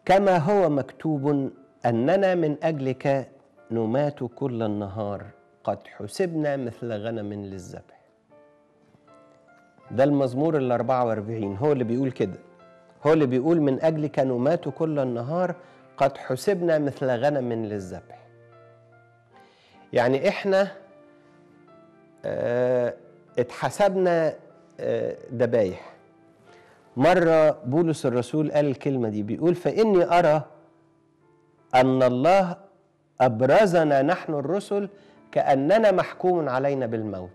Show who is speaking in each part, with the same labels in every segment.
Speaker 1: كما هو مكتوب اننا من اجلك نمات كل النهار قد حسبنا مثل غنم للذبح ده المزمور ال 44 هو اللي بيقول كده هو اللي بيقول من اجلك نمات كل النهار قد حسبنا مثل غنم للذبح يعني احنا اه اتحسبنا اه ذبايح مرة بولس الرسول قال الكلمة دي بيقول فإني أرى أن الله أبرزنا نحن الرسل كأننا محكوم علينا بالموت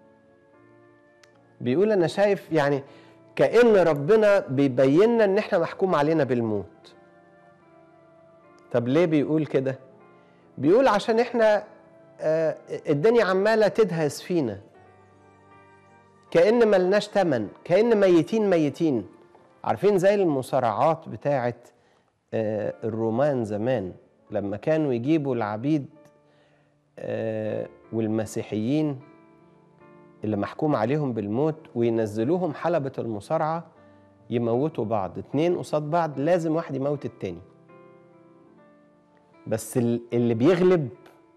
Speaker 1: بيقول أنا شايف يعني كأن ربنا بيبيننا إن إحنا محكوم علينا بالموت طب ليه بيقول كده؟ بيقول عشان إحنا آه الدنيا عمالة تدهس فينا كأن ملناش تمن كأن ميتين ميتين عارفين زي المصارعات بتاعة آه الرومان زمان لما كانوا يجيبوا العبيد آه والمسيحيين اللي محكوم عليهم بالموت وينزلوهم حلبة المصارعة يموتوا بعض اتنين قصاد بعض لازم واحد يموت التاني بس اللي بيغلب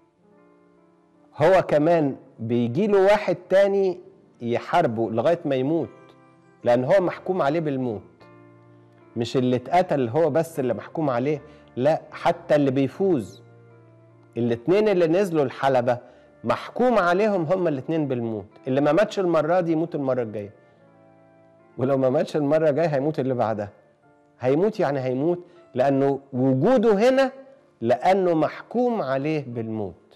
Speaker 1: هو كمان بيجيله واحد تاني يحاربه لغايه ما يموت لان هو محكوم عليه بالموت مش اللي اتقتل هو بس اللي محكوم عليه لا حتى اللي بيفوز الاتنين اللي نزلوا الحلبة محكوم عليهم هما الاتنين بالموت اللي ما ماتش المرة دي يموت المرة الجاية ولو ما ماتش المرة الجاية هيموت اللي بعدها هيموت يعني هيموت لأنه وجوده هنا لأنه محكوم عليه بالموت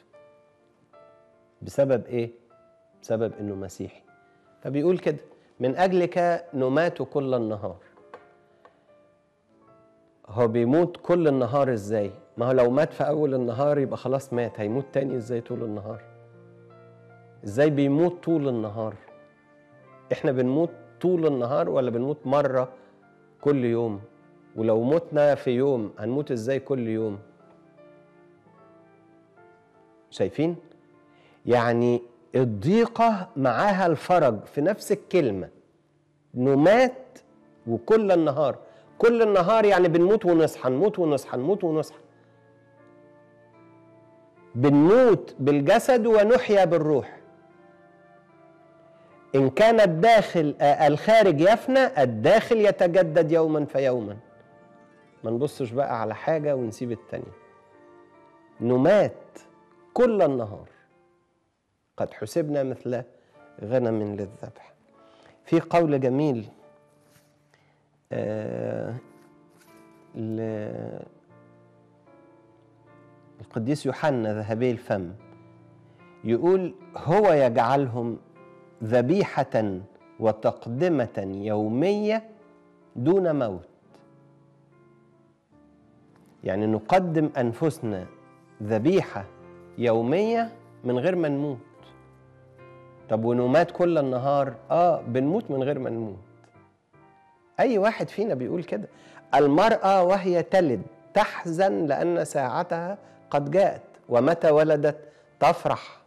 Speaker 1: بسبب إيه؟ بسبب إنه مسيحي فبيقول كده من أجلك نمات كل النهار هو بيموت كل النهار ازاي ما هو لو مات في اول النهار يبقى خلاص مات هيموت تاني ازاي طول النهار ازاي بيموت طول النهار احنا بنموت طول النهار ولا بنموت مرة كل يوم ولو متنا في يوم هنموت ازاي كل يوم شايفين يعني الضيقة معاها الفرج في نفس الكلمة نمات وكل النهار كل النهار يعني بنموت ونصحى نموت ونصحى نموت ونصحى بنموت بالجسد ونحيا بالروح إن كان الداخل الخارج يفنى الداخل يتجدد يوما فيوما ما نبصش بقى على حاجة ونسيب التانية نمات كل النهار قد حسبنا مثل غنم للذبح في قول جميل آه القديس يوحنا ذهبي الفم يقول هو يجعلهم ذبيحة وتقدمة يومية دون موت يعني نقدم أنفسنا ذبيحة يومية من غير ما نموت طب ونمات كل النهار اه بنموت من غير ما نموت اي واحد فينا بيقول كده المراه وهي تلد تحزن لان ساعتها قد جاءت ومتى ولدت تفرح